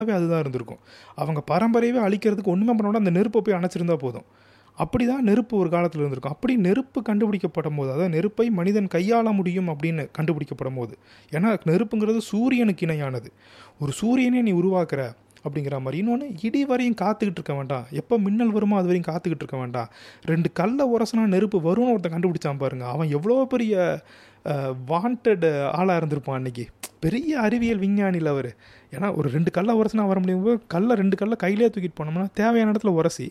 அதுதான் இருந்திருக்கும் அவங்க பரம்பரையவே அழிக்கிறதுக்கு ஒன்றுமே பண்ணோட அந்த நெருப்பை போய் அணைச்சிருந்தா போதும் அப்படி தான் நெருப்பு ஒரு காலத்தில் இருந்திருக்கும் அப்படி நெருப்பு கண்டுபிடிக்கப்படும் போது அதாவது நெருப்பை மனிதன் கையாள முடியும் அப்படின்னு கண்டுபிடிக்கப்படும் போது ஏன்னா நெருப்புங்கிறது சூரியனுக்கு இணையானது ஒரு சூரியனே நீ உருவாக்குற அப்படிங்கிற மாதிரி இன்னொன்று இடி வரையும் காத்துக்கிட்டு இருக்க வேண்டாம் எப்போ மின்னல் வருமோ அது வரையும் காத்துக்கிட்டு இருக்க வேண்டாம் ரெண்டு கல்லை உரசனா நெருப்பு வரும்னு ஒருத்தன் கண்டுபிடிச்சான் பாருங்க அவன் எவ்வளோ பெரிய வாண்டட் ஆளாக இருந்திருப்பான் அன்னைக்கு பெரிய அறிவியல் விஞ்ஞானியில் அவர் ஏன்னா ஒரு ரெண்டு கல்லை உரசினா வர முடியும் போது கல்லை ரெண்டு கல்லை கையிலே தூக்கிட்டு போனோம்னா தேவையான இடத்துல உரசி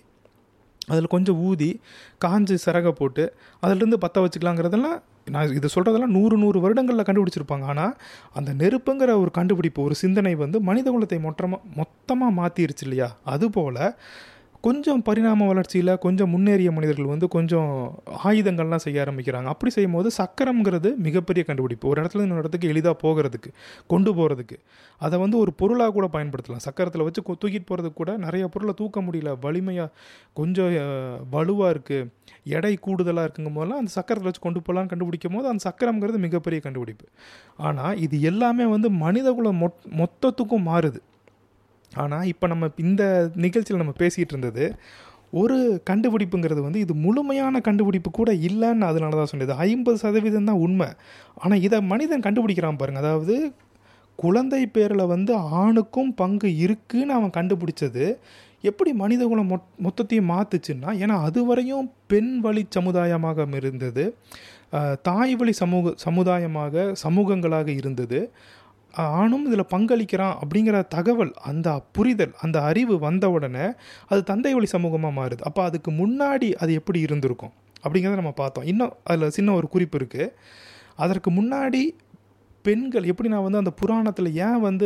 அதில் கொஞ்சம் ஊதி காஞ்சு சிறக போட்டு அதிலிருந்து பற்ற வச்சுக்கலாங்கிறதெல்லாம் நான் இது சொல்கிறதெல்லாம் நூறு நூறு வருடங்களில் கண்டுபிடிச்சிருப்பாங்க ஆனால் அந்த நெருப்புங்கிற ஒரு கண்டுபிடிப்பு ஒரு சிந்தனை வந்து மனித குலத்தை மொத்தமாக மொத்தமாக மாற்றிருச்சு இல்லையா அதுபோல் கொஞ்சம் பரிணாம வளர்ச்சியில் கொஞ்சம் முன்னேறிய மனிதர்கள் வந்து கொஞ்சம் ஆயுதங்கள்லாம் செய்ய ஆரம்பிக்கிறாங்க அப்படி செய்யும் போது சக்கரம்ங்கிறது மிகப்பெரிய கண்டுபிடிப்பு ஒரு இடத்துல இன்னொரு இடத்துக்கு எளிதாக போகிறதுக்கு கொண்டு போகிறதுக்கு அதை வந்து ஒரு பொருளாக கூட பயன்படுத்தலாம் சக்கரத்தில் வச்சு கொ- தூக்கிட்டு போகிறதுக்கு கூட நிறைய பொருளை தூக்க முடியல வலிமையாக கொஞ்சம் வலுவாக இருக்குது எடை கூடுதலாக இருக்குங்கும் போதெல்லாம் அந்த சக்கரத்தில் வச்சு கொண்டு போகலான்னு கண்டுபிடிக்கும் போது அந்த சக்கரம்ங்கிறது மிகப்பெரிய கண்டுபிடிப்பு ஆனால் இது எல்லாமே வந்து மனிதகுலம் மொத் மொத்தத்துக்கும் மாறுது ஆனால் இப்போ நம்ம இந்த நிகழ்ச்சியில் நம்ம பேசிகிட்டு இருந்தது ஒரு கண்டுபிடிப்புங்கிறது வந்து இது முழுமையான கண்டுபிடிப்பு கூட இல்லைன்னு அதனால தான் சொன்னது ஐம்பது சதவீதம் தான் உண்மை ஆனால் இதை மனிதன் கண்டுபிடிக்கிறான் பாருங்க அதாவது குழந்தை பேரில் வந்து ஆணுக்கும் பங்கு இருக்குன்னு அவன் கண்டுபிடிச்சது எப்படி மனிதகுலம் மொத் மொத்தத்தையும் மாற்றுச்சுன்னா ஏன்னா அதுவரையும் பெண் வழி சமுதாயமாக இருந்தது ஆஹ் தாய் வழி சமூக சமுதாயமாக சமூகங்களாக இருந்தது ஆணும் இதில் பங்களிக்கிறான் அப்படிங்கிற தகவல் அந்த புரிதல் அந்த அறிவு வந்த உடனே அது தந்தை வழி சமூகமாக மாறுது அப்போ அதுக்கு முன்னாடி அது எப்படி இருந்திருக்கும் அப்படிங்கிறத நம்ம பார்த்தோம் இன்னும் அதில் சின்ன ஒரு குறிப்பு இருக்குது அதற்கு முன்னாடி பெண்கள் எப்படி நான் வந்து அந்த புராணத்தில் ஏன் வந்து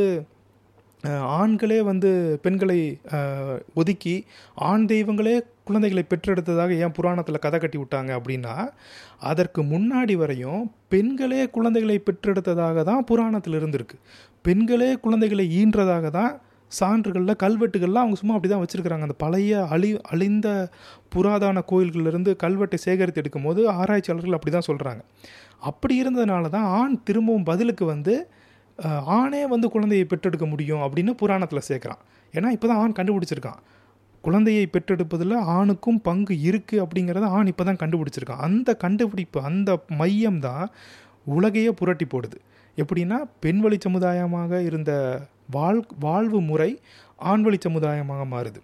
அஹ், ஆண்களே வந்து பெண்களை அஹ், ஒதுக்கி ஆண் தெய்வங்களே குழந்தைகளை பெற்றெடுத்ததாக ஏன் புராணத்தில் கதை கட்டி விட்டாங்க அப்படின்னா அதற்கு முன்னாடி வரையும் பெண்களே குழந்தைகளை பெற்றெடுத்ததாக தான் புராணத்தில் இருந்திருக்கு பெண்களே குழந்தைகளை ஈன்றதாக தான் சான்றுகளில் கல்வெட்டுகள்லாம் அவங்க சும்மா அப்படி தான் வச்சுருக்கிறாங்க அந்த பழைய அழி அழிந்த புராதன கோயில்களிலிருந்து கல்வெட்டை சேகரித்து எடுக்கும்போது ஆராய்ச்சியாளர்கள் அப்படி தான் சொல்கிறாங்க அப்படி இருந்ததுனால தான் ஆண் திரும்பவும் பதிலுக்கு வந்து அஹ், ஆணே வந்து குழந்தையை பெற்றெடுக்க முடியும் அப்படின்னு புராணத்தில் சேர்க்குறான் ஏன்னா இப்போ தான் ஆண் கண்டுபிடிச்சிருக்கான் குழந்தையை பெற்றெடுப்பதில் ஆணுக்கும் பங்கு இருக்குது அப்படிங்கிறத ஆண் இப்போ தான் கண்டுபிடிச்சிருக்கான் அந்த கண்டுபிடிப்பு அந்த மையம் தான் உலகையே புரட்டி போடுது எப்படின்னா பெண் வழி சமுதாயமாக இருந்த வாழ் வாழ்வு முறை ஆண் வழி சமுதாயமாக மாறுது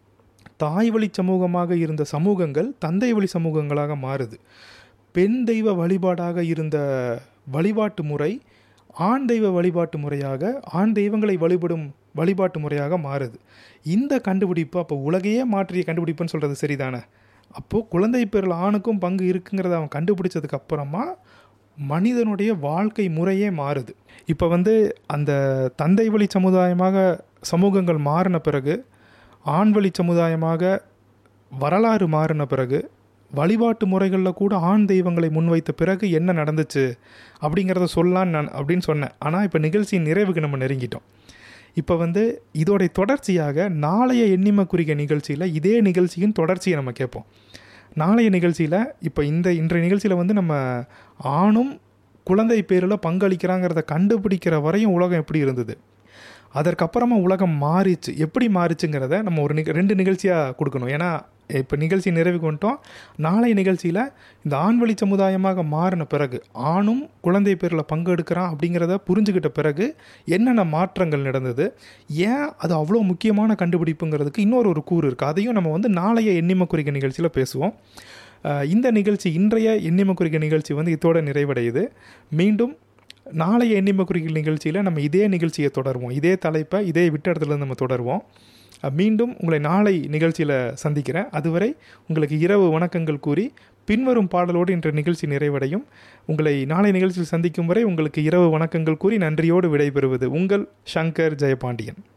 தாய் வழி சமூகமாக இருந்த சமூகங்கள் தந்தை வழி சமூகங்களாக மாறுது பெண் தெய்வ வழிபாடாக இருந்த வழிபாட்டு முறை ஆண் தெய்வ வழிபாட்டு முறையாக ஆண் தெய்வங்களை வழிபடும் வழிபாட்டு முறையாக மாறுது இந்த கண்டுபிடிப்பு அப்போ உலகையே மாற்றிய கண்டுபிடிப்புன்னு சொல்கிறது சரிதானே அப்போது குழந்தை பேரில் ஆணுக்கும் பங்கு இருக்குங்கிறத அவன் கண்டுபிடிச்சதுக்கு அப்புறமா மனிதனுடைய வாழ்க்கை முறையே மாறுது இப்போ வந்து அந்த தந்தை வழி சமுதாயமாக சமூகங்கள் மாறின பிறகு ஆண் வழி சமுதாயமாக வரலாறு மாறின பிறகு வழிபாட்டு முறைகளில் கூட ஆண் தெய்வங்களை முன்வைத்த பிறகு என்ன நடந்துச்சு அப்படிங்கிறத சொல்லலான்னு நான் அப்படின்னு சொன்னேன் ஆனால் இப்போ நிகழ்ச்சியின் நிறைவுக்கு நம்ம நெருங்கிட்டோம் இப்போ வந்து இதோடைய தொடர்ச்சியாக நாளைய எண்ணிம குறிக்க நிகழ்ச்சியில் இதே நிகழ்ச்சியின் தொடர்ச்சியை நம்ம கேட்போம் நாளைய நிகழ்ச்சியில் இப்போ இந்த இன்றைய நிகழ்ச்சியில் வந்து நம்ம ஆணும் குழந்தை பேரில் பங்களிக்கிறாங்கிறத கண்டுபிடிக்கிற வரையும் உலகம் எப்படி இருந்தது அதற்கப்புறமா உலகம் மாறிச்சு எப்படி மாறிச்சுங்கிறத நம்ம ஒரு நிக ரெண்டு நிகழ்ச்சியாக கொடுக்கணும் ஏன்னா இப்போ நிகழ்ச்சி நிறைவு கொண்டோம் நாளைய நிகழ்ச்சியில் இந்த ஆண்வழி சமுதாயமாக மாறின பிறகு ஆணும் குழந்தை பேரில் பங்கெடுக்கிறான் அப்படிங்கிறத புரிஞ்சுக்கிட்ட பிறகு என்னென்ன மாற்றங்கள் நடந்தது ஏன் அது அவ்வளோ முக்கியமான கண்டுபிடிப்புங்கிறதுக்கு இன்னொரு ஒரு கூறு இருக்குது அதையும் நம்ம வந்து நாளைய எண்ணிம குறிக்க நிகழ்ச்சியில் பேசுவோம் அஹ் இந்த நிகழ்ச்சி இன்றைய எண்ணிம குறிக்க நிகழ்ச்சி வந்து இதோட நிறைவடையுது மீண்டும் நாளைய எண்ணிம குறிக்கல் நிகழ்ச்சியில் நம்ம இதே நிகழ்ச்சியை தொடருவோம் இதே தலைப்பை இதே விட்ட இடத்துலேருந்து நம்ம தொடருவோம் அஹ் மீண்டும் உங்களை நாளை நிகழ்ச்சியில் சந்திக்கிறேன் அதுவரை உங்களுக்கு இரவு வணக்கங்கள் கூறி பின்வரும் பாடலோடு இன்ற நிகழ்ச்சி நிறைவடையும் உங்களை நாளை நிகழ்ச்சியில் சந்திக்கும் வரை உங்களுக்கு இரவு வணக்கங்கள் கூறி நன்றியோடு விடைபெறுவது உங்கள் சங்கர் ஜெயபாண்டியன்